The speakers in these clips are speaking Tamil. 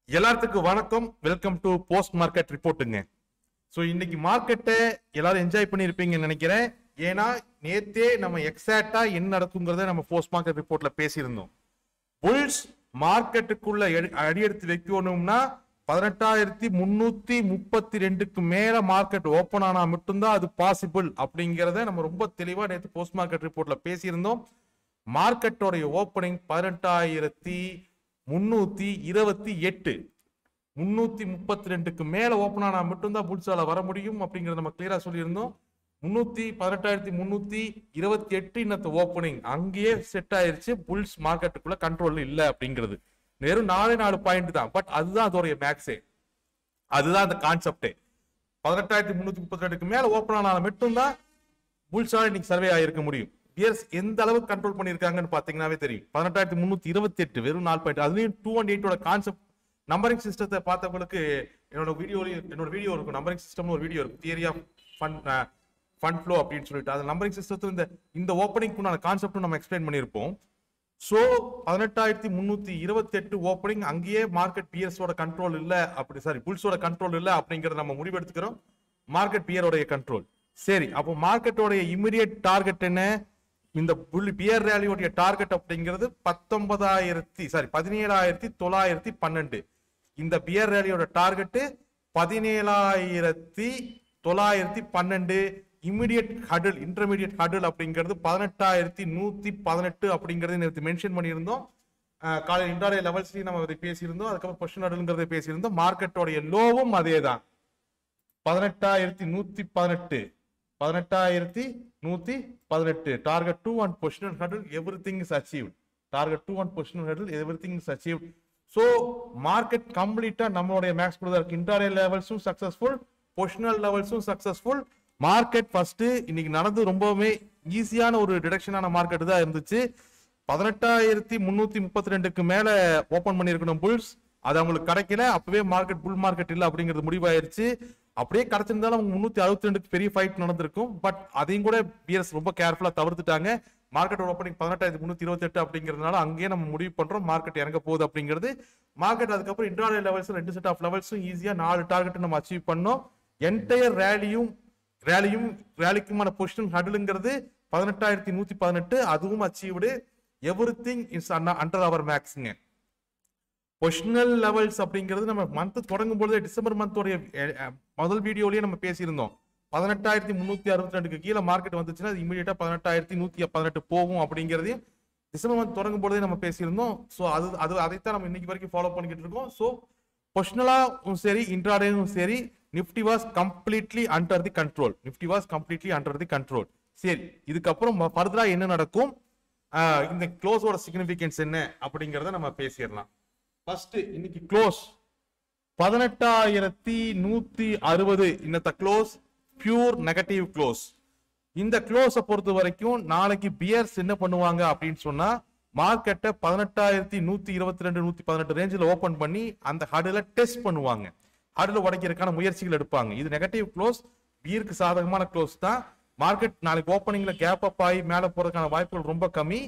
எல்லாத்துக்கும் வணக்கம் வெல்கம் டு போஸ்ட் மார்க்கெட் ரிப்போர்ட்டுங்க ஸோ இன்னைக்கு மார்க்கெட்டை எல்லாரும் என்ஜாய் பண்ணியிருப்பீங்கன்னு நினைக்கிறேன் ஏன்னா நேத்தே நம்ம எக்ஸாக்டா என்ன நடக்குங்கிறத நம்ம போஸ்ட் மார்க்கெட் ரிப்போர்ட்ல பேசியிருந்தோம் புல்ஸ் மார்க்கெட்டுக்குள்ள எடு- அடியெடுத்து வைக்கணும்னா பதினெட்டாயிரத்தி முன்னூத்தி முப்பத்தி ரெண்டுக்கு மேல மார்க்கெட் ஓபன் ஆனா மட்டும்தான் அது பாசிபிள் அப்படிங்கிறத நம்ம ரொம்ப தெளிவா நேற்று போஸ்ட் மார்க்கெட் ரிப்போர்ட்ல பேசியிருந்தோம் மார்க்கெட்டோடைய ஓப்பனிங் பதினெட்டாயிரத்தி முன்னூத்தி இருபத்தி எட்டு முன்னூத்தி முப்பத்தி ரெண்டுக்கு மேல ஓப்பன் ஆனா மட்டும்தான் புல்ஸால வர முடியும் அப்படிங்கறத நம்ம கிளியரா சொல்லியிருந்தோம் முன்னூத்தி பதினெட்டாயிரத்தி முன்னூத்தி இருபத்தி எட்டு இன்னத்த ஓப்பனிங் அங்கேயே செட் ஆயிருச்சு புல்ஸ் மார்க்கெட்டுக்குள்ள கண்ட்ரோல் இல்ல அப்படிங்கிறது வெறும் நாலே நாலு பாயிண்ட் தான் பட் அதுதான் அதோடைய மேக்ஸே அதுதான் அந்த கான்செப்டே பதினெட்டாயிரத்தி முன்னூத்தி முப்பத்தி ரெண்டுக்கு மேல ஓப்பன் ஆனால மட்டும்தான் புல்ஸால இன்னைக்கு சர்வே ஆயிருக்க முடியும் பியர்ஸ் எந்த அளவுக்கு கண்ட்ரோல் பண்ணிருக்காங்கன்னு பாத்தீங்கன்னாவே தெரியும் பதினெட்டாயிரத்தி முன்னூத்தி இருபத்தி எட்டு வெறும் நாலு பாயிண்ட் அதுலயும் டூ அண்ட் எயிட்டோட கான்செப்ட் நம்பரிங் சிஸ்டத்தை பார்த்தவங்களுக்கு என்னோட வீடியோலையும் என்னோட வீடியோ இருக்கும் நம்பரிங் சிஸ்டம்னு ஒரு வீடியோ இருக்கும் theory of fun fund flow அப்படின்னு சொல்லிட்டு அது நம்பரிங் சிஸ்டத்துல இந்த இந்த ஓப்பனிங்க்குண்டான கான்செப்டும் நம்ம எக்ஸ்பிளைன் பண்ணியிருப்போம் ஸோ பதினெட்டாயிரத்தி முன்னூத்தி இருபத்தி எட்டு ஓப்பனிங் அங்கேயே மார்க்கெட் பியர்ஸோட கண்ட்ரோல் இல்ல அப்படி சாரி புல்ஸோட கண்ட்ரோல் இல்ல அப்படிங்கறத நம்ம முடிவெடுத்துக்கிறோம் மார்க்கெட் பியரோடைய கண்ட்ரோல் சரி அப்போ மார்க்கெட்டோடைய இமிடியட் டார்கெட் என்ன இந்த புல் பியர் ரேலியோடைய டார்கெட் அப்படிங்கிறது பத்தொன்பதாயிரத்தி சாரி பதினேழாயிரத்தி தொள்ளாயிரத்தி பன்னெண்டு இந்த பியர் ரேலியோட டார்கெட் பதினேழாயிரத்தி தொள்ளாயிரத்தி பன்னெண்டு இமிடியட் ஹடில் இன்டர்மீடியட் ஹடில் அப்படிங்கிறது பதினெட்டாயிரத்தி நூத்தி பதினெட்டு அப்படிங்கறது நேற்று மென்ஷன் பண்ணியிருந்தோம் அஹ் காலையில் இன்டாடே லெவல்ஸ்லயும் நம்ம அதை பேசியிருந்தோம் அதுக்கப்புறம் கொஸ்டின் ஹடில்ங்கிறத பேசியிருந்தோம் மார்க்கெட்டோடைய லோவும் அதே தான் பதினெட்டாயிரத்தி நூத்தி பதினெட்டு பதினெட்டாயிரத்தி நூத்தி பதினெட்டு target two and positional hurdle everything is achieve target two and positional hurdle everything is achieve so market கம்ப்ளீட்டா நம்மளுடைய மேக்ஸ் கொடுத்தா இருக்கு இன்டர்னல் லெவல்ஸும் சக்சஸ்ஃபுல் பொசிஷனல் லெவல்ஸும் சக்சஸ்ஃபுல் மார்க்கெட் ஃபர்ஸ்ட் இன்னைக்கு நடந்து ரொம்பவுமே ஈஸியான ஒரு டிடக்ஷனான மார்க்கெட் தான் இருந்துச்சு பதினெட்டாயிரத்தி முன்னூத்தி முப்பத்தி ரெண்டுக்கு மேல ஓபன் பண்ணிருக்கணும் புல்ஸ் அது அவங்களுக்கு கிடைக்கல அப்பவே மார்க்கெட் புல் மார்க்கெட் இல்ல அப்படிங்கிறது முடிவாயிருச்சு அப்படியே கிடைச்சிருந்தாலும் அவங்க முன்னூத்தி அறுபத்தி ரெண்டுக்கு பெரிய ஃபைட் நடந்திருக்கும் பட் அதையும் கூட பிஎஸ் ரொம்ப கேர்ஃபுல்லா தவிர்த்துட்டாங்க மார்க்கெட் ஓப்பனிங் பதினெட்டாயிரத்தி முன்னூத்தி இருபத்தி எட்டு அப்படிங்கிறதுனால அங்கேயே நம்ம முடிவு பண்றோம் மார்க்கெட் இறங்க போகுது அப்படிங்கிறது மார்க்கெட் அதுக்கப்புறம் இன்டர்னல் லெவல்ஸ் ரெண்டு செட் ஆஃப் லெவல்ஸும் ஈஸியா நாலு டார்கெட் நம்ம அச்சீவ் பண்ணோம் என்டையர் ரேலியும் ரேலியும் ரேலிக்குமான பொசிஷன் ஹடலுங்கிறது பதினெட்டாயிரத்தி நூத்தி பதினெட்டு அதுவும் achieved everything is under our மேக்ஸுங்க பொசிஷனல் லெவல்ஸ் அப்படிங்கிறது நம்ம மந்த் தொடங்கும் பொழுதே டிசம்பர் மந்தோடைய முதல் வீடியோலயே நம்ம பேசியிருந்தோம் பதினெட்டாயிரத்தி முன்னூத்தி அறுபத்தி ரெண்டுக்கு கீழே மார்க்கெட் வந்துச்சுன்னா அது இமீடியட்டா பதினெட்டாயிரத்தி நூத்தி பதினெட்டு போகும் அப்படிங்கிறதையும் டிசம்பர் மந்த் தொடங்கும் பொழுதே நம்ம பேசியிருந்தோம் ஸோ அது அது அதைத்தான் நம்ம இன்னைக்கு வரைக்கும் ஃபாலோ பண்ணிக்கிட்டு இருக்கோம் ஸோ பொசிஷனலாவும் சரி இன்ட்ராடேவும் சரி Nifty was completely under the control Nifty was completely under the control சரி இதுக்கப்புறம் ஃபர்தரா என்ன நடக்கும் ஆஹ் இந்த க்ளோஸோட சிக்னிபிகன்ஸ் என்ன அப்படிங்கறத நம்ம பேசிடலாம் ஃபர்ஸ்ட் இன்னைக்கு க்ளோஸ் பதினெட்டாயிரத்தி நூத்தி அறுபது இன்னத்த க்ளோஸ் பியூர் நெகட்டிவ் க்ளோஸ் இந்த க்ளோஸை பொறுத்த வரைக்கும் நாளைக்கு பியர்ஸ் என்ன பண்ணுவாங்க அப்படின்னு சொன்னா மார்க்கெட்டை பதினெட்டாயிரத்தி நூத்தி இருபத்தி ரெண்டு நூத்தி பதினெட்டு ரேஞ்சில் ஓபன் பண்ணி அந்த ஹடில் டெஸ்ட் பண்ணுவாங்க ஹடில் உடைக்கிறதுக்கான முயற்சிகள் எடுப்பாங்க இது நெகட்டிவ் க்ளோஸ் பியருக்கு சாதகமான க்ளோஸ் தான் மார்க்கெட் நாளைக்கு ஓப்பனிங்ல கேப் அப் ஆகி மேலே போறதுக்கான வாய்ப்புகள் ரொம்ப கம்மி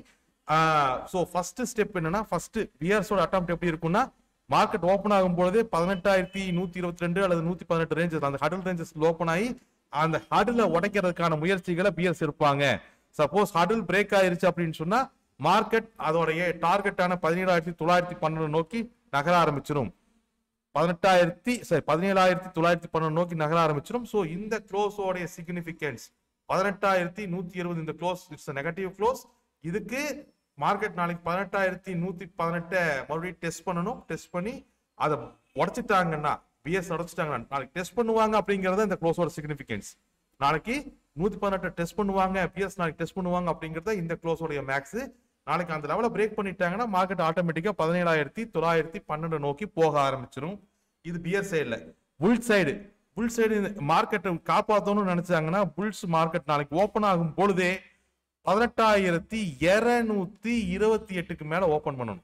ஸோ ஃபர்ஸ்ட் ஸ்டெப் என்னன்னா ஃபர்ஸ்ட் பியர்ஸோட அட்டம் எப்படி இருக்கும்னா மார்க்கெட் ஓப்பன் ஆகும் பொழுதே பதினெட்டாயிரத்தி நூத்தி இருபத்தி ரெண்டு அல்லது நூத்தி பதினெட்டு ரேஞ்சஸ் அந்த ஹடல் ரேஞ்சஸ் ஓப்பன் ஆகி அந்த ஹடில் உடைக்கிறதுக்கான முயற்சிகளை பியர்ஸ் இருப்பாங்க சப்போஸ் ஹடில் பிரேக் ஆயிருச்சு அப்படின்னு சொன்னா மார்க்கெட் அதோடைய டார்கெட்டான பதினேழாயிரத்தி தொள்ளாயிரத்தி பன்னெண்டு நோக்கி நகர ஆரம்பிச்சிடும் பதினெட்டாயிரத்தி சரி பதினேழாயிரத்தி தொள்ளாயிரத்தி பன்னெண்டு நோக்கி நகர ஆரம்பிச்சிடும் ஸோ இந்த க்ளோஸோடைய சிக்னிஃபிகன்ஸ் பதினெட்டாயிரத்தி நூத்தி இருபது இந்த க்ளோஸ் இட்ஸ் நெகட்டிவ் க்ளோஸ் இதுக்கு மார்க்கெட் நாளைக்கு பதினெட்டாயிரத்தி நூத்தி பதினெட்டை மறுபடியும் டெஸ்ட் பண்ணணும் டெஸ்ட் பண்ணி அதை உடைச்சிட்டாங்கன்னா பிஎஸ் உடைச்சிட்டாங்கன்னா நாளைக்கு டெஸ்ட் பண்ணுவாங்க அப்படிங்கறது இந்த க்ளோஸோட சிக்னிஃபிகன்ஸ் நாளைக்கு நூத்தி பதினெட்டு டெஸ்ட் பண்ணுவாங்க பிஎஸ் நாளைக்கு டெஸ்ட் பண்ணுவாங்க அப்படிங்கறத இந்த க்ளோஸோடைய மேக்ஸ் நாளைக்கு அந்த லெவலை பிரேக் பண்ணிட்டாங்கன்னா மார்க்கெட் ஆட்டோமேட்டிக்கா பதினேழாயிரத்தி தொள்ளாயிரத்தி பன்னெண்டு நோக்கி போக ஆரம்பிச்சிடும் இது பியர் சைடுல புல் சைடு புல் சைடு மார்க்கெட்டை காப்பாற்றணும்னு நினைச்சாங்கன்னா புல்ஸ் மார்க்கெட் நாளைக்கு ஓப்பன் ஆகும் பொழுதே பதினெட்டாயிரத்தி இருநூத்தி இருபத்தி எட்டுக்கு மேல ஓபன் பண்ணணும்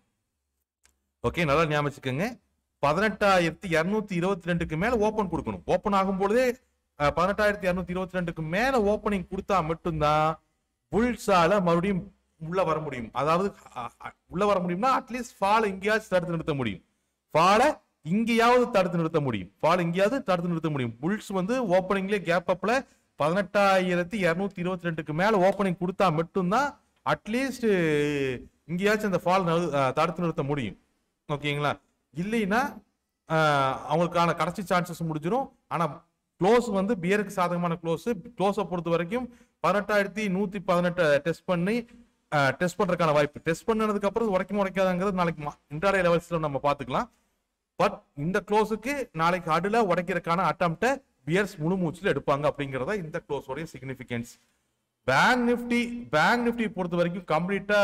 ஓகே நல்லா ஞாபகம் வச்சுக்கோங்க பதினெட்டாயிரத்தி இருநூத்தி இருபத்தி ரெண்டுக்கு மேல ஓபன் கொடுக்கணும் ஓபன் ஆகும் பொழுதே அஹ், பதினெட்டாயிரத்தி இருநூத்தி இருபத்தி ரெண்டுக்கு மேல ஓப்பனிங் கொடுத்தா மட்டும்தான் புல்ஸால மறுபடியும் உள்ள வர முடியும் அதாவது அ- அ- உள்ள வர முடியும்னா அட்லீஸ்ட் ஃபால் எங்கேயாச்சும் தடுத்து நிறுத்த முடியும் ஃபாலை இங்கேயாவது தடுத்து நிறுத்த முடியும் ஃபால் இங்கேயாவது தடுத்து நிறுத்த முடியும் புல்ஸ் வந்து ஓப்பனிங்லேயே கேப் அப்ல பதினெட்டாயிரத்தி இரநூத்தி இருபத்தி ரெண்டுக்கு மேல ஓப்பனிங் கொடுத்தா மட்டும்தான் அட்லீஸ்ட் இங்கேயாச்சும் அந்த ஃபால் தடுத்து நிறுத்த முடியும் ஓகேங்களா இல்லைன்னா ஆஹ், அவங்களுக்கான கடைசி சான்சஸ் முடிஞ்சிடும் ஆனா க்ளோஸ் வந்து பியருக்கு சாதகமான க்ளோஸ் க்ளோஸை பொறுத்த வரைக்கும் பதினெட்டாயிரத்தி நூத்தி பதினெட்டு டெஸ்ட் பண்ணி டெஸ்ட் பண்றதுக்கான வாய்ப்பு டெஸ்ட் பண்ணதுக்கு அப்புறம் இது உடைக்கும் உடைக்காதங்கிறது நாளைக்கு இன்டர்டே லெவல்ஸ்ல நம்ம பார்த்துக்கலாம் பட் இந்த க்ளோஸுக்கு நாளைக்கு அடுல உடைக்கிறதுக்கான அட்டம்ப்டை பியர்ஸ் முழு மூச்சில் எடுப்பாங்க அப்படிங்கறத இந்த க்ளோஸோடைய significance bank Nifty bank Nifty பொறுத்த வரைக்கும் கம்ப்ளீட்டா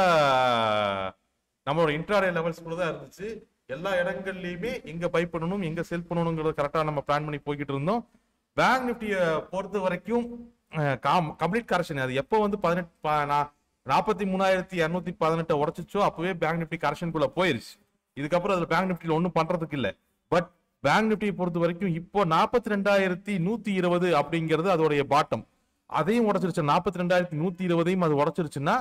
நம்மளோட இன்ட்ராடே லெவல்ஸ்குள்ள தான் இருந்துச்சு எல்லா இடங்கள்லயுமே எங்க பை பண்ணணும் எங்க செல் பண்ணணுங்கிறத கரெக்டா நம்ம பிளான் பண்ணி போய்கிட்டு இருந்தோம் பேங்க் நிஃப்டியை பொறுத்த வரைக்கும் கம்ப்ளீட் கரெக்ஷன் அது எப்போ வந்து பதினெட்டு நாற்பத்தி மூணாயிரத்தி இரநூத்தி பதினெட்டை உடச்சிச்சோ அப்பவே பேங்க் நிஃப்டி கரெக்ஷனுக்குள்ள போயிருச்சு இதுக்கப்புறம் அதுல பேங்க் நிஃப்டியில் ஒன்றும் பண்றதுக்கு இல்லை பட் பேங்க் நிஃப்டியை பொறுத்த வரைக்கும் இப்போ நாற்பத்தி ரெண்டாயிரத்தி நூத்தி இருபது அப்படிங்கிறது அதோடைய பாட்டம் அதையும் உடைச்சிருச்சு நாற்பத்தி ரெண்டாயிரத்தி நூத்தி இருபதையும் அது உடைச்சிருச்சுன்னா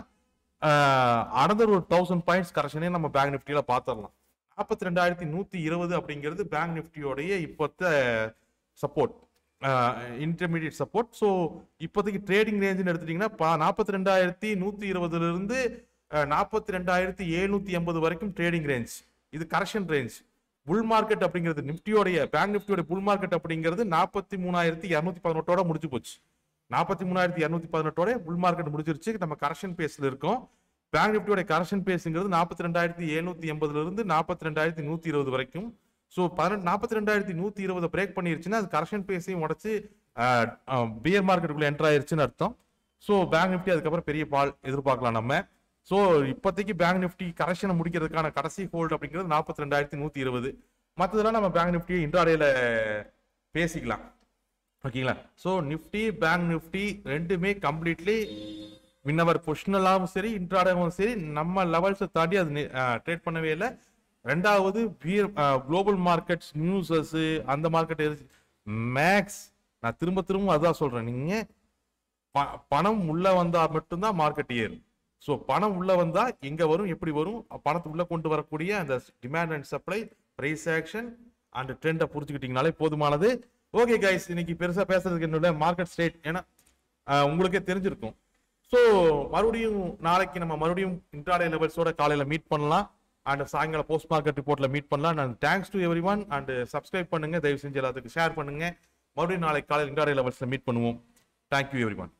அனதர் ஒரு தௌசண்ட் பாயிண்ட்ஸ் கரெக்ஷனே நம்ம பேங்க் நிஃப்டியில பாத்திரலாம் நாற்பத்தி ரெண்டாயிரத்தி நூத்தி இருபது அப்படிங்கிறது பேங்க் நிஃப்டியோடைய இப்போத்த சப்போர்ட் இன்டர்மீடியட் சப்போர்ட் ஸோ இப்போதைக்கு ட்ரேடிங் ரேஞ்சுன்னு எடுத்துட்டீங்கன்னா நாற்பத்தி ரெண்டாயிரத்தி நூத்தி இருபதுல இருந்து நாற்பத்தி ரெண்டாயிரத்தி எழுநூத்தி எண்பது வரைக்கும் ட்ரேடிங் ரேஞ்ச் இது கரெக்ஷன் ரேஞ்ச் புல் மார்க்கெட் அப்படிங்கிறது நிஃப்டியோடைய பேங்க் நிஃப்டியோட புல் மார்க்கெட் அப்படிங்கிறது நாற்பத்தி மூணாயிரத்தி இரநூத்தி பதினெட்டோட முடிஞ்சு போச்சு நாற்பத்தி மூணாயிரத்தி இரநூத்தி பதினெட்டோட புல் மார்க்கெட் முடிஞ்சிருச்சு நம்ம கரெக்ஷன் பேஸ்ல இருக்கோம் பேங்க் நிஃப்டியோட கரெக்ஷன் பேஸுங்கிறது நாற்பத்தி ரெண்டாயிரத்தி எழுநூத்தி எண்பதுல இருந்து நாற்பத்தி ரெண்டாயிரத்தி நூத்தி இருபது வரைக்கும் ஸோ பதினெட்டு நாற்பத்தி ரெண்டாயிரத்தி நூத்தி இருபதை பிரேக் பண்ணிருச்சுன்னா அது கரெக்ஷன் பேஸையும் உடச்சு பியர் மார்க்கெட்டுக்குள்ள என்டர் ஆயிருச்சுன்னு அர்த்தம் ஸோ பேங்க் நிஃப்டி அதுக்கப்புறம் பெரிய பால் எதிர்பார்க்கலாம் நம்ம ஸோ இப்போதைக்கு பேங்க் நிஃப்டி கரெக்ஷனை முடிக்கிறதுக்கான கடைசி ஹோல்டு அப்படிங்கிறது நாற்பத்தி ரெண்டாயிரத்தி நூத்தி இருபது மற்றதெல்லாம் நம்ம பேங்க் நிஃப்டியை இன்ட்ராடேல பேசிக்கலாம் ஓகேங்களா ஸோ நிஃப்டி பேங்க் நிஃப்டி ரெண்டுமே கம்ப்ளீட்லி வின்னவர் பொசிஷனலாகவும் சரி இன்ட்ராடாகவும் சரி நம்ம லெவல்ஸை தாண்டி அது ட்ரேட் பண்ணவே இல்லை ரெண்டாவது குளோபல் மார்க்கெட்ஸ் நியூஸஸ் அந்த மார்க்கெட் மேக்ஸ் நான் திரும்ப திரும்ப அதான் சொல்றேன் நீங்க ப- பணம் உள்ள வந்தா மட்டும்தான் மார்க்கெட் ஏறும் ஸோ பணம் உள்ள வந்தா எங்க வரும் எப்படி வரும் பணத்தை உள்ள கொண்டு வரக்கூடிய அந்த demand and supply price action and ட்ரெண்டை புரிஞ்சுக்கிட்டீங்கனாலே போதுமானது ஓகே கைஸ் இன்னைக்கு பெருசா பேசுறதுக்கு என்னோட மார்க்கெட் ஸ்டேட் ஏன்னா ஆஹ், உங்களுக்கே தெரிஞ்சிருக்கும் ஸோ மறுபடியும் நாளைக்கு நம்ம மறுபடியும் இன்ட்ராடே லெவல்ஸோட காலையில மீட் பண்ணலாம் அண்ட் சாயங்காலம் போஸ்ட் மார்க்கெட் ரிப்போர்ட்ல மீட் பண்ணலாம் and thanks to everyone and subscribe பண்ணுங்க தயவு செஞ்சு எல்லாத்துக்கும் ஷேர் பண்ணுங்க மறுபடியும் நாளைக்கு காலையில் இன்ட்ராடே லெவல்ஸ்ல மீட் பண்ணுவோம் தேங்க்யூ எவ்ரி ஒன்